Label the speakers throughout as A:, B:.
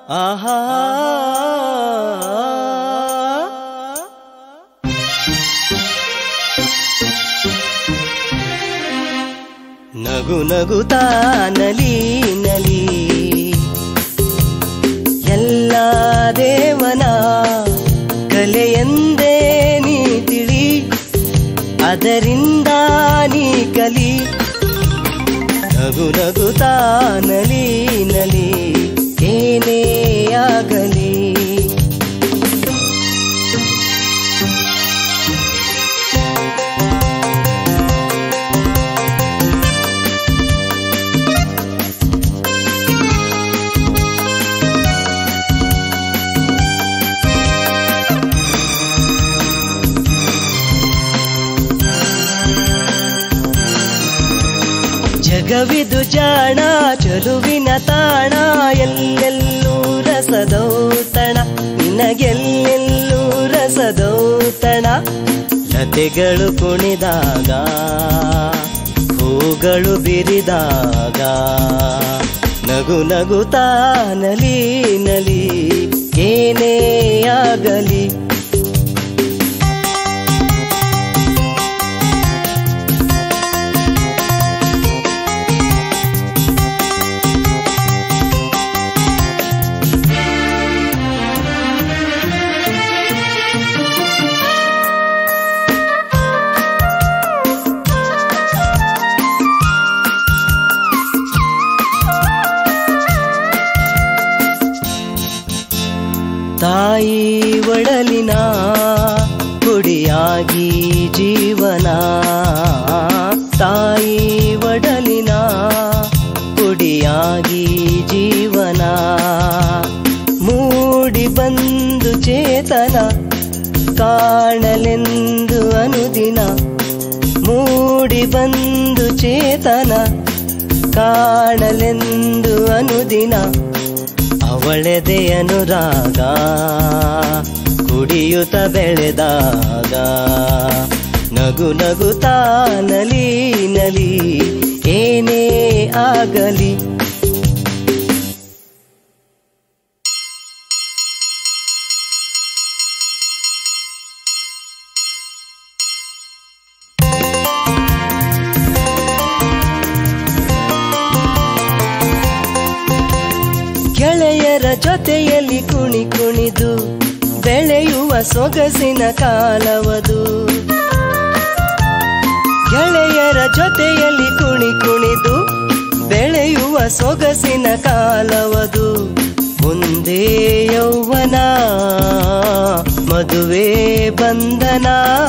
A: ಆಹಾ ನಗು ನಗುತ್ತಾ ನಲಿ ನಲಿ ಎಲ್ಲ ದೇವನ ಕಲೆಯೆಂದೇ ನೀ ತಿಳಿ ಅದರಿಂದ ನೀ ಕಲಿ ನಗು ನಗುತ್ತಾ ನಲಿ ನಲಿ ಏನೇ ಆಗಲಿ ಜಗವಿದು ಜಾಣ ಚಲುವಿನ ತಾಣ ಎಲ್ಲೆಲ್ಲೂ ರಸದೌತಣ ನಿನಗೆಲ್ಲೆಲ್ಲೂ ರಸದೌತಣ ಲತೆಗಳು ಕುಣಿದಾಗ ಹೂಗಳು ಬಿರಿದಾಗ ನಗು ನಗುತ್ತಾ ನಲಿ ನಲಿ ಏನೇ ಆಗಲಿ ತಾಯಿ ಒಡಲಿನ ಕುಡಿಯಾಗಿ ಜೀವನ ತಾಯಿ ಒಡಲಿನ ಕುಡಿಯಾಗಿ ಜೀವನ ಮೂಡಿ ಬಂದು ಚೇತನ ಕಾಣಲೆಂದು ಅನುದಿನ ಮೂಡಿ ಬಂದು ಚೇತನ ಕಾಣಲೆಂದು ಅನುದಿನ ಅವಳೆದೆ ಅನುರಾಗ ಕುಡಿಯುತ್ತ ಬೆಳೆದಾಗ ನಗು ನಗುತ್ತಾ ನಲಿ ನಲಿ ಏನೇ ಆಗಲಿ ಗೆಳೆಯರ ಜೊತೆಯಲ್ಲಿ ಕುಣಿ ಕುಣಿದು ಬೆಳೆಯುವ ಸೊಗಸಿನ ಕಾಲವದು ಗೆಳೆಯರ ಜೊತೆಯಲ್ಲಿ ಕುಣಿ ಕುಣಿದು ಬೆಳೆಯುವ ಸೊಗಸಿನ ಕಾಲವದು ಮುಂದೆ ಯೌವನ ಮದುವೆ ಬಂಧನ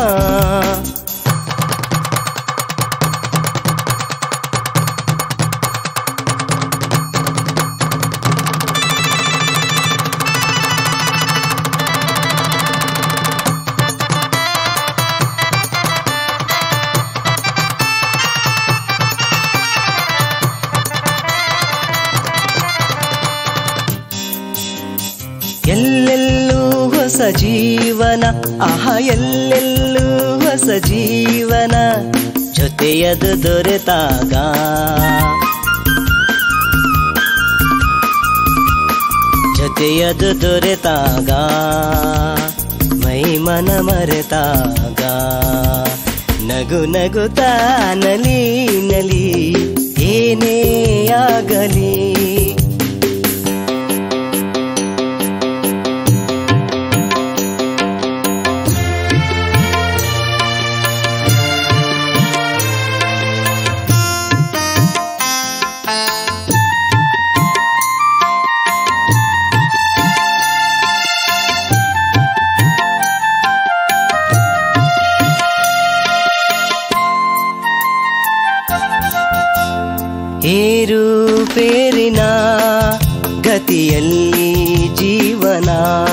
A: ಎಲ್ಲೆಲ್ಲೂ ಹೊಸ ಜೀವನ ಆಹ ಎಲ್ಲೆಲ್ಲೂ ಹೊಸ ಜೀವನ ಜೊತೆಯದು ದೊರೆತಾಗ ಜೊತೆಯದು ದೊರೆತಾಗ ಮೈ ಮನ ಮರೆತಾಗ ನಗು ನಗುತ್ತಾ ನಲಿ ನಲಿ ಏನೇ ಆಗಲಿ ಏರು ಪೇರಿನ ಗತಿಯಲ್ಲಿ ಜೀವನ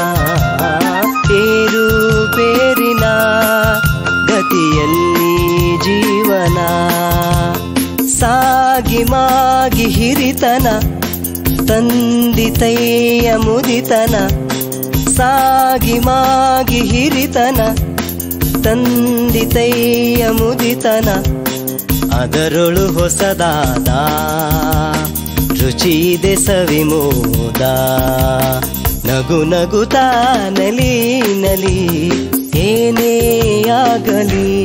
A: ಏರು ಪೇರಿನ ಗತಿಯಲ್ಲಿ ಜೀವನ ಸಾಗಿ ಮಾಗಿ ಹಿರಿತನ ತಂದಿತೈಯ ಮುದಿತನ ಸಾಗಿ ಮಾಗಿ ಹಿರಿತನ ತಂದಿತೈಯ ಮುದಿತನ ಅದರೊಳು ಹೊಸದಾದ ರುಚಿ ಇದೆ ಸವಿಮೋದ ನಗು ನಗುತ್ತಾ ನಲಿ ನಲಿ ಏನೇ ಆಗಲಿ